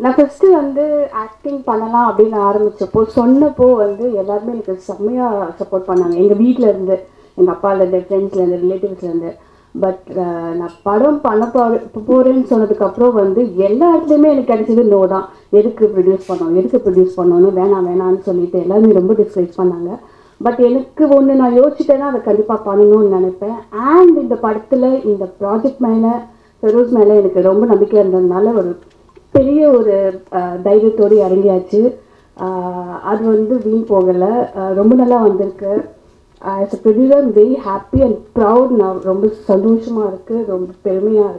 நான் ஃபஸ்ட்டு வந்து ஆக்டிங் பண்ணலாம் அப்படின்னு ஆரம்பிச்சப்போ சொன்னப்போ வந்து எல்லாருமே எனக்கு செம்மையாக சப்போர்ட் பண்ணாங்க எங்கள் வீட்டில் இருந்து எங்கள் அப்பாலேருந்து ஃப்ரெண்ட்ஸ்லேருந்து ரிலேட்டிவ்ஸ்லேருந்து பட் நான் படம் பண்ண போற போகிறேன்னு சொன்னதுக்கப்புறம் வந்து எல்லா இடத்துலையுமே எனக்கு கிடைச்சது நோ தான் எதுக்கு ப்ரொடியூஸ் பண்ணோம் எதுக்கு ப்ரொடியூஸ் பண்ணணும் வேணாம் வேணாம்னு சொல்லிட்டு எல்லாருமே ரொம்ப டிஸ்கரேஜ் பண்ணாங்க பட் எனக்கு ஒன்று நான் யோசிச்சிட்டேன்னா அதை கண்டிப்பாக பண்ணணும்னு நினைப்பேன் அண்ட் இந்த படத்தில் இந்த ப்ராஜெக்ட் மேலே ஃபெரோஸ் மேலே எனக்கு ரொம்ப நம்பிக்கை இருந்ததுனால ஒரு பெரிய ஒரு அஹ், தைரியத்தோடு இறங்கியாச்சு அஹ், அது வந்து வீண் போகலை அஹ், ரொம்ப நல்லா வந்திருக்கு as a producer very happy and proud நான் ரொம்ப சந்தோஷமாக இருக்குது ரொம்ப பெருமையாக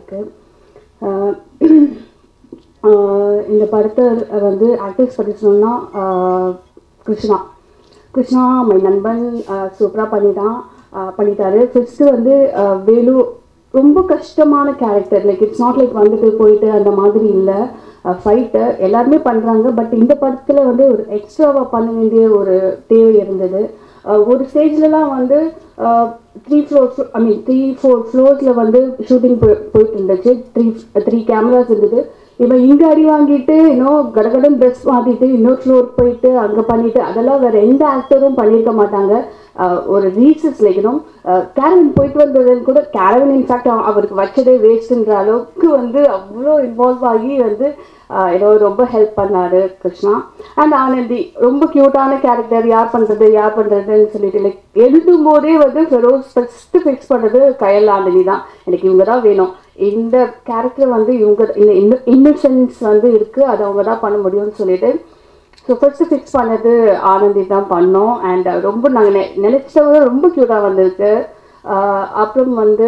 இருக்குது இந்த படத்தை வந்து ஆக்டர்ஸ் பற்றி சொன்னா ஆஹ் கிருஷ்ணா கிருஷ்ணா மை நண்பன் சூப்பராக பண்ணிட்டான் ஆஹ் பண்ணிட்டாரு ஃபஸ்ட்டு வந்து ஆஹ் வேலு ரொம்ப கஷ்டமான character like it's not like வந்துட்டு போயிட்டு அந்த மாதிரி இல்லை ஃபைட்டு எல்லாருமே பண்ணுறாங்க பட் இந்த படத்தில் வந்து ஒரு எக்ஸ்ட்ராவாக பண்ண வேண்டிய ஒரு தேவை இருந்தது ஆஹ் ஒரு ஸ்டேஜ்லலாம் வந்து three floor I mean three four ஃப்ளோர்ஸில் வந்து ஷூட்டிங் போயிட்டு இருந்துச்சு த்ரீ த்ரீ கேமராஸ் இருந்தது இவன் இங்கே அடி வாங்கிட்டு இன்னும் கடகடன் ட்ரெஸ் மாற்றிட்டு இன்னொரு ஃப்ளோர் போயிட்டு அங்கே பண்ணிட்டு அதெல்லாம் வேற எந்த ஆக்டரும் பண்ணியிருக்க மாட்டாங்க ஆஹ் ஒரு ரீசஸ் லைக்கணும் கேரவன் போயிட்டு வந்ததுன்னு கூட கேரவன் இன்ஃபேக்ட் அவருக்கு வச்சதே வேஸ்ட்டுன்ற அளவுக்கு வந்து அவ்வளோ இன்வால்வ் ஆகி வந்து ஆஹ் ஏதோ ரொம்ப ஹெல்ப் பண்ணாரு கிருஷ்ணா அண்ட் ஆனந்தி ரொம்ப க்யூட்டான கேரக்டர் யார் பண்ணுறது யார் பண்ணுறதுன்னு சொல்லிட்டு லைக் எழுதும் போதே வந்து ஃபெரோஸ் ஃபஸ்ட்டு ஃபிக்ஸ் பண்ணது கயல் ஆனந்தி தான் எனக்கு இவங்க தான் வேணும் இந்த கேரக்டர் வந்து இவங்க இந்த இன்னசென்ஸ் வந்து இருக்குது அது அவங்க தான் பண்ண முடியும்னு சொல்லிட்டு ஸோ ஃபர்ஸ்ட் ஃபிக்ஸ் பண்ணது ஆனந்தி தான் பண்ணோம் அண்ட் ரொம்ப நாங்கள் நெ நினச்சத விட ரொம்ப க்யூட்டாக வந்திருக்கு ஆஹ் அப்புறம் வந்து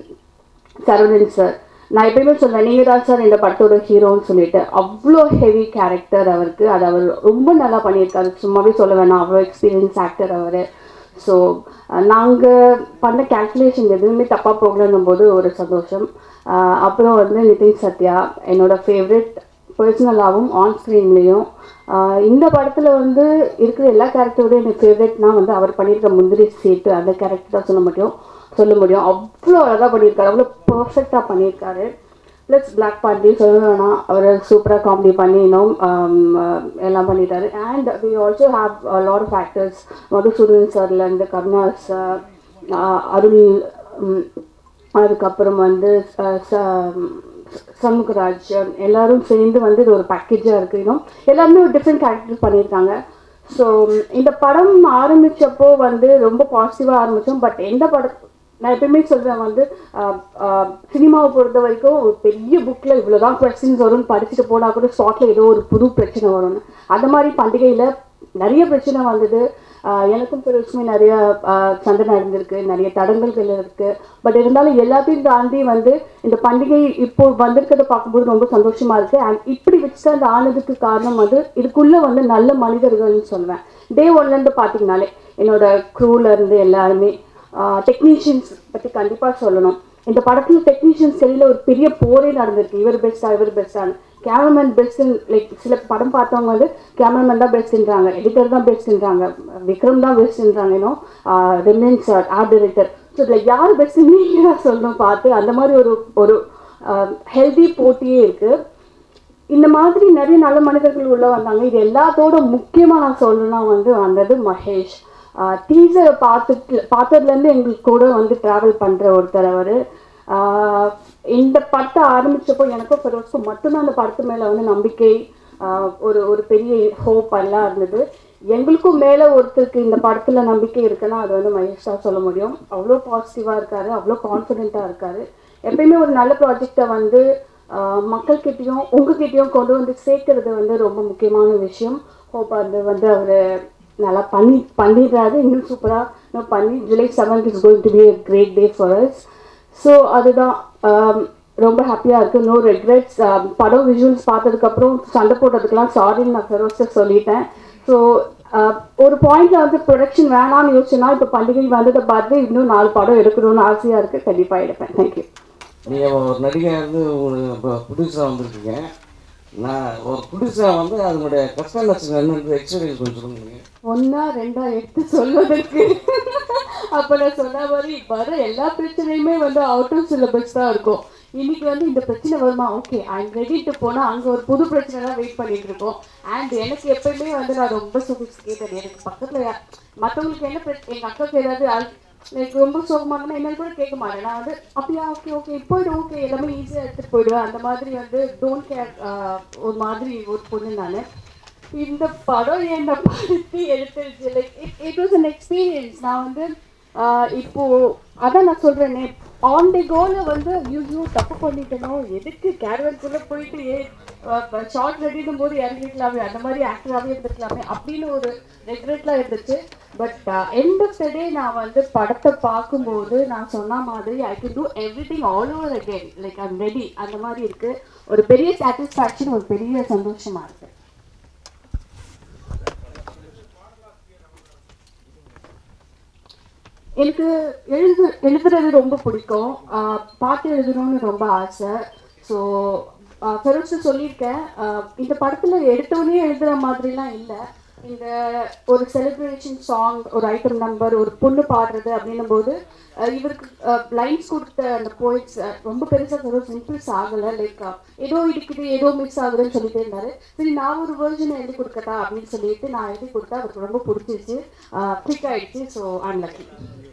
சரவணன் சார் நான் எப்பயுமே சொல்வேன் நீங்கள் தான் சார் இந்த படத்தோட ஹீரோன்னு சொல்லிட்டு அவ்வளோ ஹெவி கேரக்டர் அவருக்கு அது அவர் ரொம்ப நல்லா பண்ணியிருக்காரு சும்மாவே சொல்ல வேணாம் அவ்வளோ எக்ஸ்பீரியன்ஸ் ஆக்டர் அவர் ஸோ நாங்கள் பண்ண கேல்குலேஷன் எதுவுமே தப்பாக போகலன்னும் போது ஒரு சந்தோஷம் ஆஹ் அப்புறம் வந்து நிதின் சத்யா என்னோட ஃபேவரட் பர்சனலாகவும் ஆன் ஸ்க்ரீன்லேயும் இந்த படத்தில் வந்து இருக்கிற எல்லா கேரக்டரோட எனக்கு ஃபேவரட்னா வந்து அவர் பண்ணியிருக்க முந்திரி சீட்டு அந்த கேரக்டர் தான் சொல்ல முடியும் சொல்ல முடியும் அவ்வளோ அழகாக பண்ணியிருக்காரு அவ்வளோ பர்ஃபெக்டாக பண்ணியிருக்காரு ப்ளஸ் பிளாக் பாண்டி சொல்ல வேணாம் அவர் சூப்பராக காமெடி பண்ணினோம் எல்லாம் பண்ணிட்டாரு and we also have lot of actors Madhusudan சார்லேருந்து கருணாஸ் அருள் உம், அதுக்கப்புறம் வந்து அஹ், ச- சண்முகராஜ் எல்லாரும் சேர்ந்து வந்து இது ஒரு பேக்கேஜாக இருக்கு இன்னும் எல்லாருமே ஒரு டிஃப்ரெண்ட் கேரக்டர்ஸ் பண்ணியிருக்காங்க ஸோ இந்த படம் ஆரம்பிச்சப்போ வந்து ரொம்ப பாசிட்டிவாக ஆரம்பித்தோம் பட் எந்த படம் நான் எப்பயுமே சொல்வேன் வந்து சினிமாவை பொறுத்த வரைக்கும் ஒரு பெரிய புக்கில் இவ்வளோதான் கொஸ்டின்ஸ் வரும்னு படிச்சுட்டு போனால் கூட ஸ்பாட்டில் ஏதோ ஒரு புது பிரச்சனை வரும்னு அந்த மாதிரி பண்டிகையில் நிறைய பிரச்சனை வந்தது ஆஹ் எனக்கும் பெருசுமே நிறைய ஆஹ் சண்டை நடந்திருக்கு நிறைய தடங்கல்கள் இருக்கு பட் இருந்தாலும் எல்லாத்தையும் தாண்டி வந்து இந்த பண்டிகை இப்போ வந்திருக்கிறத பார்க்கும்போது ரொம்ப சந்தோஷமா இருக்கு அண்ட் இப்படி வச்சுட்டு அந்த ஆனதுக்கு காரணம் வந்து இதுக்குள்ள வந்து நல்ல மனிதர்கள்னு சொல்லுவேன் டே ஒன்ல இருந்து பாத்தீங்கனாலே என்னோட க்ரூல இருந்து எல்லாருமே டெக்னீஷியன்ஸ் பத்தி கண்டிப்பா சொல்லணும் இந்த படத்துல டெக்னீஷியன்ஸ் இடையில ஒரு பெரிய போரே நடந்திருக்கு இவர் பெஸ்டா இவர் பெஸ்டான்னு கேமராமேன் பெஸ்ட் லைக் சில படம் பார்த்தவங்க வந்து கேமராமேன் தான் பெஸ்ட்ன்றாங்க எடிட்டர் தான் பெஸ்ட்ன்றாங்க விக்ரம் தான் பெஸ்ட்ன்றாங்க இன்னும் ரெமியன்ஸ் ஆர்ட் டைரக்டர் ஸோ இதில் யார் பெஸ்ட்டுன்னு நீங்கள் தான் சொல்லணும் பார்த்து அந்த மாதிரி ஒரு ஒரு ஹெல்தி போட்டியே இருக்குது இந்த மாதிரி நிறைய நல்ல மனிதர்கள் உள்ள வந்தாங்க இது எல்லாத்தோட முக்கியமா நான் சொல்லணும்னா வந்து வந்தது மகேஷ் டீசரை பார்த்துட்டு பார்த்ததுலேருந்து எங்களுக்கு கூட வந்து ட்ராவல் பண்ணுற ஒருத்தர் அவர் இந்த படத்தை ஆரம்பிச்சப்போ எனக்கும் ஃபெரோஸ்க்கும் மட்டும்தான் அந்த படத்து மேலே வந்து நம்பிக்கை ஆஹ் ஒரு ஒரு பெரிய ஹோப் எல்லாம் இருந்தது எங்களுக்கும் மேலே ஒருத்தருக்கு இந்த படத்தில் நம்பிக்கை இருக்குன்னா அது வந்து மகேஷ் தான் சொல்ல முடியும் அவ்வளோ பாசிட்டிவாக இருக்காரு அவ்வளோ கான்ஃபிடென்ட்டாக இருக்காரு எப்பயுமே ஒரு நல்ல ப்ராஜெக்டை வந்து ஆஹ் மக்கள்கிட்டயும் உங்ககிட்டயும் கொண்டு வந்து சேர்க்கறது வந்து ரொம்ப முக்கியமான விஷயம் ஹோப் அது வந்து அவர் நல்லா பண்ணி பண்ணிடுறாரு இன்னும் சூப்பராக பண்ணி July seventh is going to be a great day for us so அதுதான் ஆம், ரொம்ப ஹாப்பியாக இருக்குது நோ ரெக்ரெட்ஸ் படம் விஷுவல்ஸ் பார்த்ததுக்கப்புறம் சண்டை போட்டதுக்கெல்லாம் சாரின்னு நான் ஃபெரோஸை சொல்லிட்டேன் ஸோ ஒரு பாயிண்ட்ல வந்து ப்ரொடக்ஷன் வேணாம்னு யோசிச்சுன்னா இப்போ பண்டிகை வந்ததை பார்த்து இன்னும் நாலு படம் எடுக்கணும்னு ஆசையாக இருக்குது கண்டிப்பாக எடுப்பேன் தேங்க்யூ நீங்கள் ஒரு நடிகை வந்து ஒரு புதுசாக வந்திருக்கீங்க நான் ஒரு புதுசாக வந்து அதனுடைய கஷ்ட நஷ்டம் என்னன்ற எக்ஸ்பீரியன்ஸ் கொஞ்சம் சொல்லுங்க ஒன்னா ரெண்டா எடுத்து சொல்வதற்கு அப்ப நான் சொன்ன மாதிரி வர எல்லா பிரச்சனையுமே வந்து அவுட் ஆஃப் சிலபஸ் தான் இருக்கும் இன்னைக்கு வந்து இந்த பிரச்சனை வருமா ஓகே ஐ ரெடிட்டு போனால் அங்கே ஒரு புது பிரச்சனை தான் வெயிட் பண்ணிட்டு இருக்கோம் அண்ட் எனக்கு எப்பயுமே வந்து நான் ரொம்ப சொபிஸ்டிகேட்டட் எனக்கு பக்கத்தில் மற்றவங்களுக்கு என்ன பிரச்சனை எங்கள் அக்காவுக்கு ஏதாவது அல்- எனக்கு ரொம்ப சோகமாகனா என்னன்னு கூட கேட்க மாட்டேன் நான் வந்து அப்படியா ஓகே ஓகே போயிடும் ஓகே எல்லாமே ஈஸியாக எடுத்துகிட்டு போயிடுவேன் அந்த மாதிரி வந்து டோன்ட் கேர் ஒரு மாதிரி ஒரு பொண்ணு நான் இந்த படம் என்னை படுத்தி எடுத்துருச்சு like it was an experience நான் வந்து ஆஹ் இப்போ அதான் நான் சொல்றேனே ஆன் தி கோல வந்து ஐயோ தப்பு பண்ணிட்டனோ எதுக்கு கேரவன்குள்ளே போயிட்டு ஷார்ட் ரெடிடும் போது இறங்கிக்கலாமே அந்த மாதிரி ஆக்டராகவே இருந்திருக்கலாமே அப்படின்னு ஒரு ரெக்ரெட்லாம் இருந்துச்சு but end of the day நான் வந்து படத்தை பார்க்கும்போது நான் சொன்ன மாதிரி I can do everything all over again like I'm ready அந்த மாதிரி இருக்கு ஒரு பெரிய சாட்டிஸ்ஃபேக்ஷன் ஒரு பெரிய சந்தோஷமா இருக்கு எனக்கு எழுது எழுதுறது ரொம்ப பிடிக்கும் ஆஹ் பாட்டு எழுதணும்னு ரொம்ப ஆசை ஸோ ஃபெரோஸ் சொல்லியிருக்கேன் ஆஹ் இந்த படத்தில் எடுத்தோடனே எழுதுகிற மாதிரிலாம் இல்லை இந்த ஒரு செலிப்ரேஷன் சாங் ஒரு ஐட்டம் நம்பர் ஒரு பொண்ணு பாடுறது அப்படின்னும் போது ஆஹ் இவருக்கு லைன்ஸ் கொடுத்த அந்த போயிட்ஸ் ரொம்ப பெருசாக ஃபெரோஸ் இம்ப்ரெஸ் ஆகலை லைக் ஏதோ இருக்குது ஏதோ மிஸ் ஆகுதுன்னு சொல்லிட்டே இருந்தாரு சரி நான் ஒரு வேர்ஜனை எழுதி கொடுக்கட்டா அப்படின்னு சொல்லிட்டு நான் எழுதி கொடுத்தா அவருக்கு ரொம்ப பிடிச்சிருச்சு கிளிக் ஆயிடுச்சு ஸோ அன்லக்கி